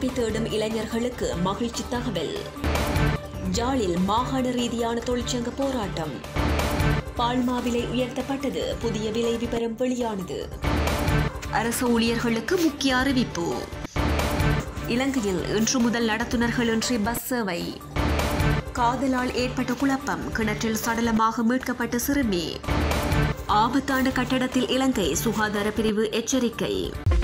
வேலைவாய்ப்பை தேடும் இளைஞர்களுக்கு மகிழ்ச்சி தகவல் ஜாலில் மாகாண ரீதியான தொழிற்சங்க போராட்டம் பால்மா விலை உயர்த்தப்பட்டது புதிய விலை விவரம் வெளியானது அரசு ஊழியர்களுக்கு முக்கிய அறிவிப்பு இலங்கையில் இன்று முதல் நடத்துனர்களின்றி பஸ் சேவை காதலால் ஏற்பட்ட குழப்பம் கிணற்றில் சடலமாக மீட்கப்பட்ட சிறுமி ஆபத்தான கட்டடத்தில் இலங்கை சுகாதார பிரிவு எச்சரிக்கை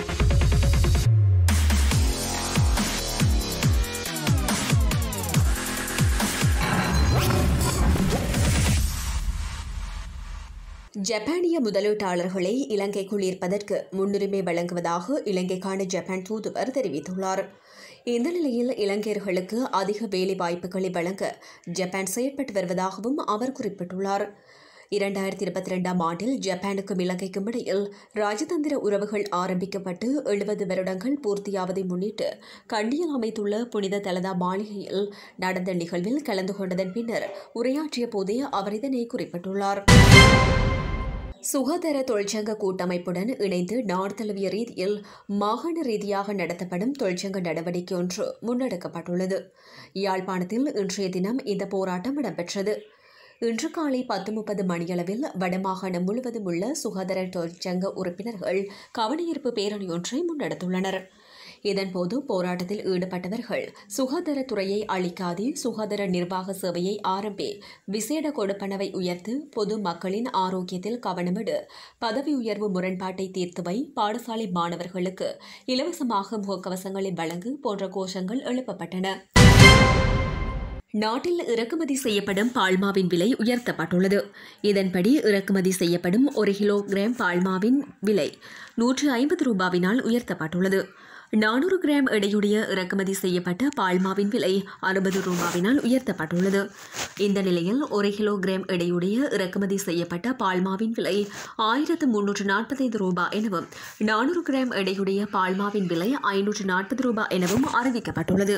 ஜப்பானிய முதலீட்டாளர்களை இலங்கைக்குள் ஈர்ப்பதற்கு முன்னுரிமை வழங்குவதாக இலங்கைக்கான ஜப்பான் தூதுவர் தெரிவித்துள்ளார் இந்த நிலையில் இலங்கையர்களுக்கு அதிக வேலை வாய்ப்புகளை வழங்க ஜப்பான் செயற்பட்டு வருவதாகவும் அவர் குறிப்பிட்டுள்ளார் இரண்டாயிரத்தி இருபத்தி ரெண்டாம் ஆண்டில் ஜப்பானுக்கும் இலங்கைக்கும் இடையில் ராஜதந்திர உறவுகள் ஆரம்பிக்கப்பட்டு எழுபது வருடங்கள் பூர்த்தியாவதை முன்னிட்டு கண்டியில் அமைத்துள்ள புனித தலதா மாளிகையில் நடந்த நிகழ்வில் கலந்து கொண்டதன் பின்னர் உரையாற்றிய போதே அவர் இதனை குறிப்பிட்டுள்ளார் சுகாதார தொழிற்சங்க கூட்டமைப்புடன் இணைந்து நாடு தழுவிய ரீதியில் மாகாண ரீதியாக நடத்தப்படும் தொழிற்சங்க நடவடிக்கை ஒன்று முன்னெடுக்கப்பட்டுள்ளது யாழ்ப்பாணத்தில் இன்றைய தினம் இந்த போராட்டம் இடம்பெற்றது இன்று காலை பத்து முப்பது மணியளவில் வடமாகாணம் முழுவதும் உள்ள சுகாதார தொழிற்சங்க உறுப்பினர்கள் கவனஈர்ப்பு பேரணி ஒன்றை முன்னெடுத்துள்ளனர் இதன்போது போராட்டத்தில் ஈடுபட்டவர்கள் சுகாதாரத்துறையை அளிக்காதே சுகாதார நிர்வாக சேவையை ஆரம்பி விசேட கொடுப்பனவை உயர்த்து பொது மக்களின் ஆரோக்கியத்தில் கவனமிடு பதவி உயர்வு முரண்பாட்டை தீர்த்து வை பாடசாலை மாணவர்களுக்கு இலவசமாக முகக்கவசங்களை வழங்கு போன்ற கோஷங்கள் எழுப்பப்பட்டன நாட்டில் இறக்குமதி செய்யப்படும் பால்மாவின் விலை உயர்த்தப்பட்டுள்ளது இதன்படி இறக்குமதி செய்யப்படும் ஒரு கிலோகிராம் பால்மாவின் விலை நூற்று ஐம்பது ரூபாவினால் உயர்த்தப்பட்டுள்ளது நானூறு கிராம் எடையுடைய இறக்குமதி செய்யப்பட்ட பால்மாவின் விலை அறுபது ரூபாவினால் உயர்த்தப்பட்டுள்ளது இந்த நிலையில் ஒரு கிலோகிராம் எடையுடைய இறக்குமதி செய்யப்பட்ட பால்மாவின் விலை ஆயிரத்து முன்னூற்று நாற்பத்தைந்து ரூபாய் எனவும் நானூறு கிராம் எடையுடைய பால்மாவின் விலை ஐநூற்று நாற்பது ரூபாய் எனவும் அறிவிக்கப்பட்டுள்ளது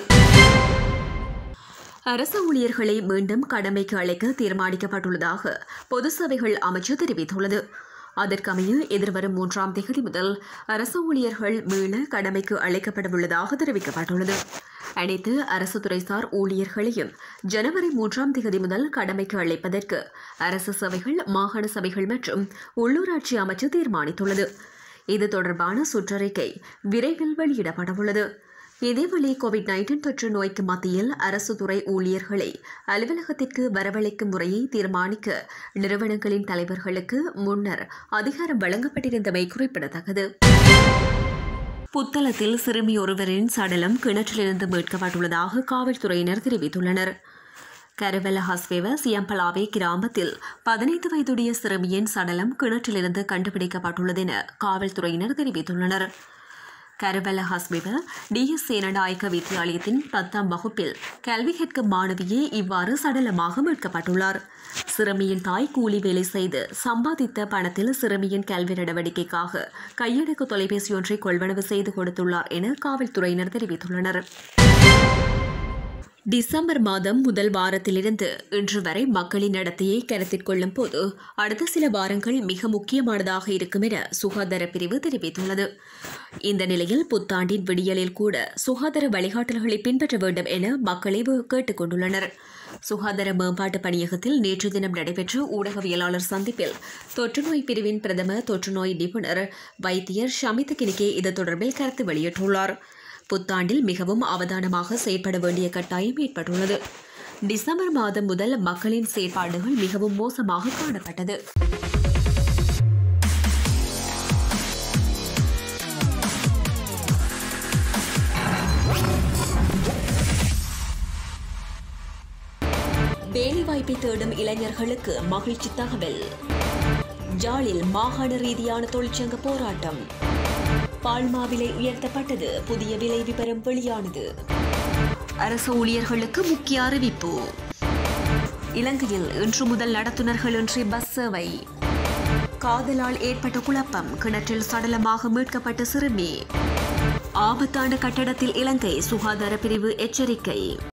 அரசு ஊழியர்களை மீண்டும் கடமைக்கு அழைக்க தீர்மானிக்கப்பட்டுள்ளதாக பொது சேவைகள் அமைச்சு தெரிவித்துள்ளது அதற்கமைய எதிர்வரும் மூன்றாம் தேதி முதல் அரசு ஊழியர்கள் மீள கடமைக்கு அழைக்கப்படவுள்ளதாக தெரிவிக்கப்பட்டுள்ளது அனைத்து அரசு துறைசார் ஊழியர்களையும் ஜனவரி மூன்றாம் தேதி முதல் கடமைக்கு அழைப்பதற்கு அரசு சபைகள் மாகாண சபைகள் மற்றும் உள்ளூராட்சி அமைச்சு தீர்மானித்துள்ளது இது தொடர்பான சுற்றறிக்கை விரைவில் வெளியிடப்படவுள்ளது இதேவேளை கோவிட் நைன்டீன் தொற்று நோய்க்கு மத்தியில் அரசு துறை ஊழியர்களை அலுவலகத்திற்கு வரவழைக்கும் முறையை தீர்மானிக்க நிறுவனங்களின் தலைவர்களுக்கு முன்னர் அதிகாரம் வழங்கப்பட்டிருந்தமை குறிப்பிடத்தக்கது புத்தளத்தில் சிறுமி ஒருவரின் சடலம் கிணற்றிலிருந்து மீட்கப்பட்டுள்ளதாக காவல்துறையினர் தெரிவித்துள்ளனர் கருவல ஹஸ்வேவ சியம்பலாவே கிராமத்தில் பதினைந்து வயதுடைய சிறுமியின் சடலம் கிணற்றிலிருந்து கண்டுபிடிக்கப்பட்டுள்ளது என காவல்துறையினர் தெரிவித்துள்ளனர் கருவல ஹஸ்பிப டிஎஸ் சேனநாயக்க வித்தியாலயத்தின் பத்தாம் வகுப்பில் கல்வி கற்கும் மாணவியே இவ்வாறு சடலமாக மீட்கப்பட்டுள்ளார் சிறுமியின் தாய் கூலி வேலை செய்து சம்பாதித்த பணத்தில் சிறுமியின் கல்வி நடவடிக்கைக்காக கையடக்கு தொலைபேசி ஒன்றை கொள்வனவு செய்து கொடுத்துள்ளார் என காவல்துறையினர் தெரிவித்துள்ளனர் டிசம்பர் மாதம் முதல் வாரத்திலிருந்து இன்று வரை மக்களின் நடத்தையை கருத்தில் கொள்ளும் போது அடுத்த சில வாரங்கள் மிக முக்கியமானதாக இருக்கும் என சுகாதார பிரிவு தெரிவித்துள்ளது இந்த நிலையில் புத்தாண்டின் விடியலில் கூட சுகாதார வழிகாட்டல்களை பின்பற்ற வேண்டும் என மக்களை கேட்டுக் கொண்டுள்ளனர் சுகாதார மேம்பாட்டு பணியகத்தில் நேற்று தினம் நடைபெற்ற ஊடகவியலாளர் சந்திப்பில் தொற்றுநோய் பிரிவின் பிரதம தொற்றுநோய் நிபுணர் வைத்தியர் ஷமித் கினிகே இது தொடர்பில் கருத்து வெளியிட்டுள்ளார் புத்தாண்டில் மிகவும் அவதானமாக செயற்பட வேண்டிய கட்டாயம் ஏற்பட்டுள்ளது டிசம்பர் மாதம் முதல் மக்களின் செயற்பாடுகள் மிகவும் மோசமாக காணப்பட்டது வேலைவாய்ப்பை தேடும் இளைஞர்களுக்கு மகிழ்ச்சி தகவல் ஜாலில் மாகாண ரீதியான தொழிற்சங்க போராட்டம் பால்மா விலை உயர்த்தப்பட்டது புதிய விலை விவரம் வெளியானது அரசு ஊழியர்களுக்கு முக்கிய அறிவிப்பு இலங்கையில் இன்று முதல் நடத்துனர்களின்றி பஸ் சேவை காதலால் ஏற்பட்ட குழப்பம் கிணற்றில் சடலமாக மீட்கப்பட்ட சிறுமி ஆபத்தான கட்டடத்தில் இலங்கை சுகாதார பிரிவு எச்சரிக்கை